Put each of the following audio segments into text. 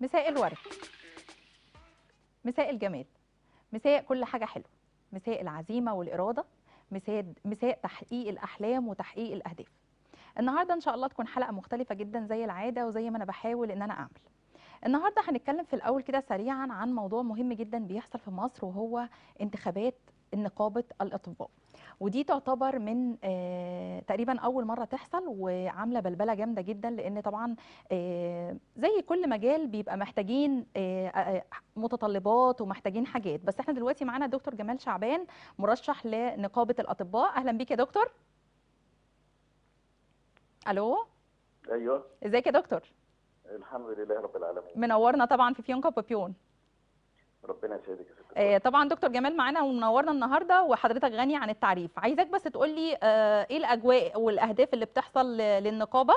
مساء الورد مساء الجمال مساء كل حاجة حلوة مساء العزيمة والإرادة مساء مساء تحقيق الأحلام وتحقيق الأهداف النهاردة إن شاء الله تكون حلقة مختلفة جدا زي العادة وزي ما أنا بحاول إن أنا أعمل النهاردة هنتكلم في الأول كده سريعا عن موضوع مهم جدا بيحصل في مصر وهو انتخابات نقابة الأطباء ودي تعتبر من آه تقريبا اول مره تحصل وعامله بلبله جامده جدا لان طبعا آه زي كل مجال بيبقى محتاجين آه آه متطلبات ومحتاجين حاجات بس احنا دلوقتي معانا دكتور جمال شعبان مرشح لنقابه الاطباء اهلا بيك يا دكتور الو ايوه ازيك يا دكتور الحمد لله رب العالمين منورنا طبعا في فيونكا بابيون ربنا يسعدك يا ست آه، طبعا دكتور جمال معانا ومنورنا النهارده وحضرتك غني عن التعريف عايزاك بس تقول لي آه، ايه الاجواء والاهداف اللي بتحصل ل- للنقابه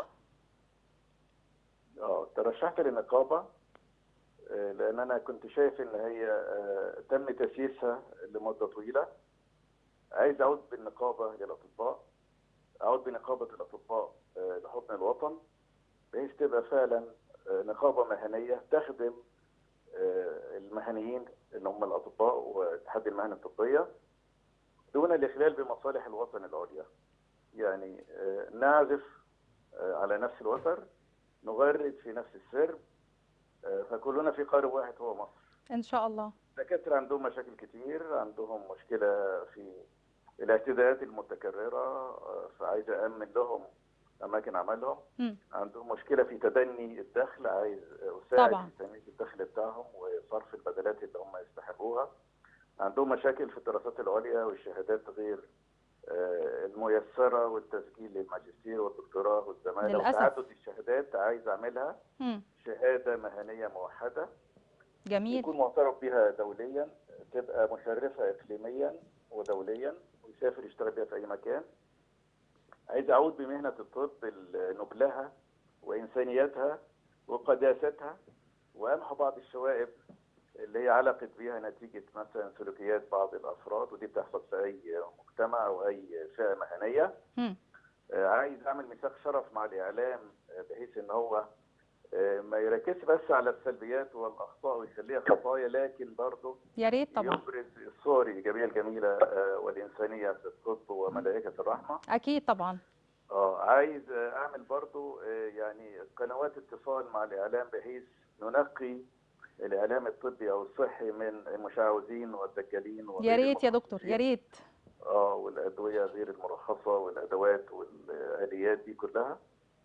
اه ترشحت للنقابه آه، لان انا كنت شايف ان هي آه، تم تاسيسها لمده طويله عايز اعود بالنقابه للاطباء اعود بنقابه الاطباء آه، لحضن الوطن بحيث تبقى فعلا آه، نقابه مهنيه تخدم آه، المهنيين اللي هم الاطباء واتحاد المهن الطبيه دون الاخلال بمصالح الوطن العليا يعني آه، نعزف آه، على نفس الوتر نغرد في نفس السرب آه، فكلنا في قارب واحد هو مصر ان شاء الله الدكاترة عندهم مشاكل كتير عندهم مشكلة في الاعتداءات المتكررة آه، فعايز أأمن لهم أماكن عملهم مم. عندهم مشكلة في تدني الدخل عايز أساعد طبعاً. في تنمية الدخل بتاعهم وصرف البدلات اللي هم يستحقوها عندهم مشاكل في الدراسات العليا والشهادات غير آه، الميسرة والتسجيل للماجستير والدكتوراه والزمالة للأسف. وتعدد الشهادات عايز أعملها مم. شهادة مهنية موحدة جميل يكون معترف بها دوليا تبقى مشرفة إقليميا ودوليا ويسافر يشتغل بها في أي مكان عايز أعود بمهنة الطب ال- نبلها وإنسانيتها وقداستها وأمحو بعض الشوائب اللي هي علقت بها نتيجة مثلا سلوكيات بعض الأفراد ودي بتحصل في أي مجتمع أو أي فئة مهنية مم. آه، عايز اعمل ميثاق شرف مع الاعلام آه، بحيث ان هو آه، ما يركزش بس على السلبيات والاخطاء ويخليها خطايا لكن برضه يا ريت طبعا يبرز الصور الايجابيه الجميله آه، والانسانيه في الطب وملائكه الرحمه اكيد طبعا اه عايز آه، اعمل برضه آه، يعني قنوات اتصال مع الاعلام بحيث ننقي الاعلام الطبي او الصحي من المشعوذين والدجالين يا وغير ريت يا دكتور يا المختصين. ريت اه والادويه غير المرخصه والادوات والاليات دي كلها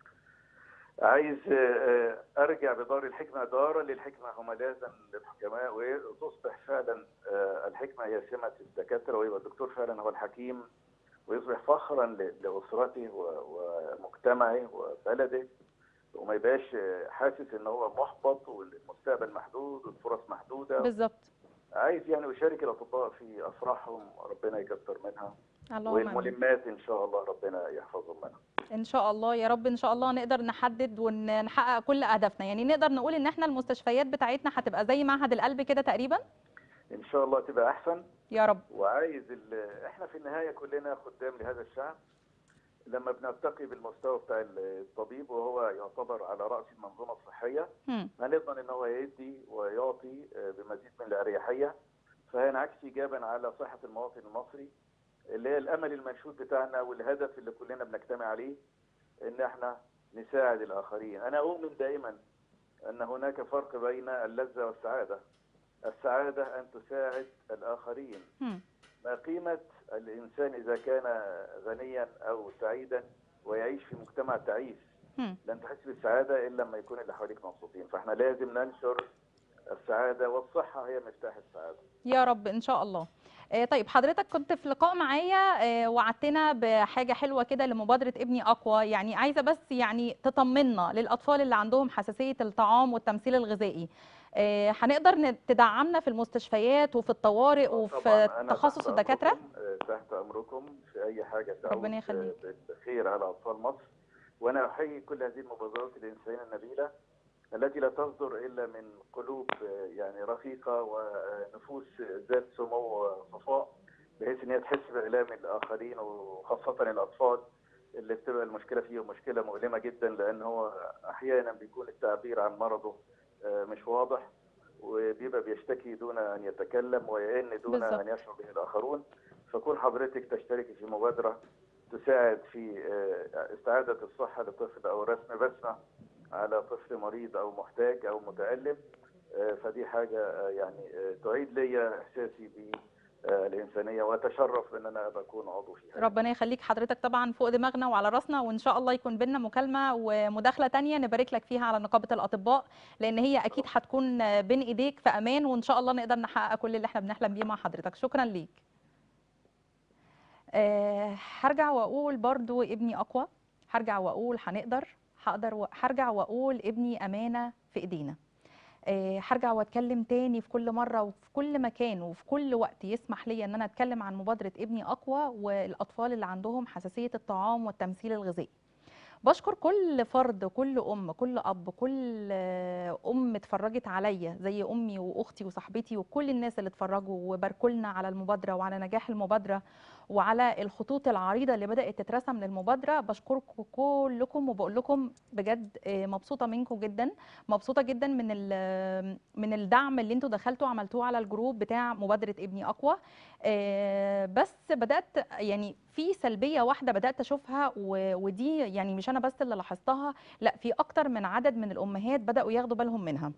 عايز آه، آه، ارجع بدار الحكمه دارا للحكمه هملاذا للحكماء وتصبح فعلا آه، الحكمه هي سمه الدكاتره ويبقى الدكتور فعلا هو الحكيم ويصبح فخرا ل- لاسرته و- ومجتمعه وبلده وما يبقاش آه، حاسس ان هو محبط والمستقبل محدود والفرص محدوده بالظبط عايز يعني اشارك الاطباء في افراحهم ربنا يكثر منها اللهم آمين. والملمات ان شاء الله ربنا يحفظهم منها ان شاء الله يا رب ان شاء الله نقدر نحدد ونحقق كل اهدافنا يعني نقدر نقول ان احنا المستشفيات بتاعتنا هتبقى زي معهد القلب كده تقريبا ان شاء الله تبقى احسن يا رب وعايز ال- احنا في النهايه كلنا خدام لهذا الشعب لما بنرتقي بالمستوى بتاع الطبيب وهو يعتبر على راس المنظومه الصحيه مم. هنضمن ان هو يدي ويعطي آه، بمزيد من الاريحيه فهينعكس ايجابا على صحه المواطن المصري اللي هي الامل المنشود بتاعنا والهدف اللي كلنا بنجتمع عليه ان احنا نساعد الاخرين انا اؤمن دائما ان هناك فرق بين اللذه والسعاده السعاده ان تساعد الاخرين مم. ما قيمه الانسان اذا كان غنيا او سعيدا ويعيش في مجتمع تعيس مم. لن تحس بالسعاده الا لما يكون اللي حواليك مبسوطين فاحنا لازم ننشر السعاده والصحه هي مفتاح السعاده يا رب ان شاء الله آه، طيب حضرتك كنت في لقاء معايا آه، وعدتنا بحاجه حلوه كده لمبادره ابني اقوى يعني عايزه بس يعني تطمنا للاطفال اللي عندهم حساسيه الطعام والتمثيل الغذائي آه، هنقدر ن- تدعمنا في المستشفيات وفي الطوارئ وفي طبعاً أنا تخصص تحت الدكاتره أمركم، آه، تحت امركم في اي حاجه تعود ربنا يخليك. آه، بالخير على اطفال مصر وانا احيي كل هذه المبادرات الانسانيه النبيله التي لا تصدر الا من قلوب آه، يعني رقيقه ونفوس ذات سمو وصفاء بحيث ان هي تحس بالام الاخرين وخاصه الاطفال اللي بتبقى المشكله فيهم مشكله مؤلمه جدا لان هو احيانا بيكون التعبير عن مرضه آه، مش واضح وبيبقى بيشتكي دون ان يتكلم ويئن دون بالظبط. ان يشعر به الاخرون فكون حضرتك تشتركي في مبادره تساعد في آه، استعاده الصحه للطفل او رسم بسمه على طفل مريض او محتاج او متالم آه، فدي حاجه آه، يعني آه، تعيد لي احساسي بالانسانيه واتشرف ان انا بكون عضو فيها ربنا يخليك حضرتك طبعا فوق دماغنا وعلى راسنا وان شاء الله يكون بينا مكالمه ومداخله تانية نبارك لك فيها على نقابه الاطباء لان هي اكيد هتكون بين ايديك في امان وان شاء الله نقدر نحقق كل اللي احنا بنحلم بيه مع حضرتك شكرا ليك أه هرجع واقول برضو ابني اقوى هرجع واقول هنقدر هقدر و- هرجع واقول ابني امانه في ايدينا آه، هرجع واتكلم تاني في كل مره وفي كل مكان وفي كل وقت يسمح لي ان انا اتكلم عن مبادره ابني اقوى والاطفال اللي عندهم حساسيه الطعام والتمثيل الغذائي بشكر كل فرد كل ام كل اب كل آه، ام اتفرجت عليا زي امي واختي وصاحبتي وكل الناس اللي اتفرجوا وباركوا لنا على المبادره وعلى نجاح المبادره وعلى الخطوط العريضه اللي بدات تترسم للمبادره بشكركم كلكم وبقول لكم بجد آه، مبسوطه منكم جدا مبسوطه جدا من ال- من الدعم اللي انتوا دخلتوا عملتوه على الجروب بتاع مبادره ابني اقوى آه، بس بدات يعني في سلبيه واحده بدات اشوفها و- ودي يعني مش انا بس اللي لاحظتها لا في اكتر من عدد من الامهات بداوا ياخدوا بالهم منها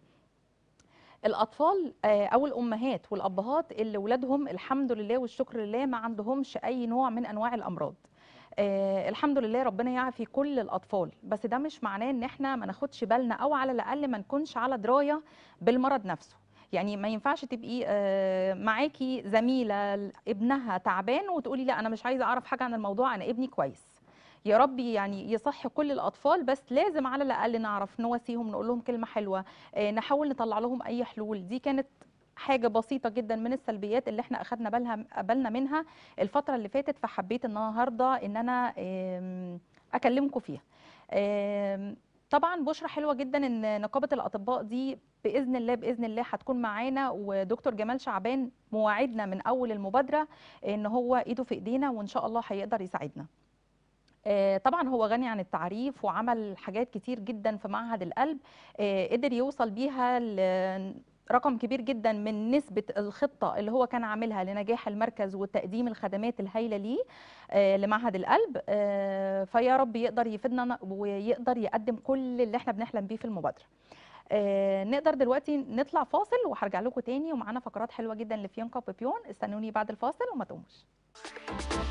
الاطفال آه، او الامهات والابهات اللي ولادهم الحمد لله والشكر لله ما عندهمش اي نوع من انواع الامراض آه الحمد لله ربنا يعافي كل الاطفال بس ده مش معناه ان احنا ما ناخدش بالنا او على الاقل ما نكونش على درايه بالمرض نفسه يعني ما ينفعش تبقي آه، معاكي زميله ابنها تعبان وتقولي لا انا مش عايزه اعرف حاجه عن الموضوع انا ابني كويس يا رب يعني يصح كل الاطفال بس لازم على الاقل نعرف نواسيهم نقول لهم كلمه حلوه آه، نحاول نطلع لهم اي حلول دي كانت حاجه بسيطه جدا من السلبيات اللي احنا اخدنا بالها بالنا منها الفتره اللي فاتت فحبيت النهارده ان انا آم، اكلمكم فيها آم، طبعا بشرة حلوة جدا ان نقابة الاطباء دي باذن الله باذن الله هتكون معانا ودكتور جمال شعبان مواعدنا من اول المبادرة ان هو ايده في ايدينا وان شاء الله هيقدر يساعدنا آه، طبعا هو غني عن التعريف وعمل حاجات كتير جدا في معهد القلب آه، قدر يوصل بيها ل رقم كبير جدا من نسبة الخطة اللي هو كان عاملها لنجاح المركز وتقديم الخدمات الهائلة ليه آه، لمعهد القلب آه، فيا رب يقدر يفيدنا ويقدر يقدم كل اللي احنا بنحلم بيه في المبادرة آه، نقدر دلوقتي نطلع فاصل وهرجع لكم تاني ومعانا فقرات حلوة جدا لفيونكا وبيبيون استنوني بعد الفاصل وما تقوموش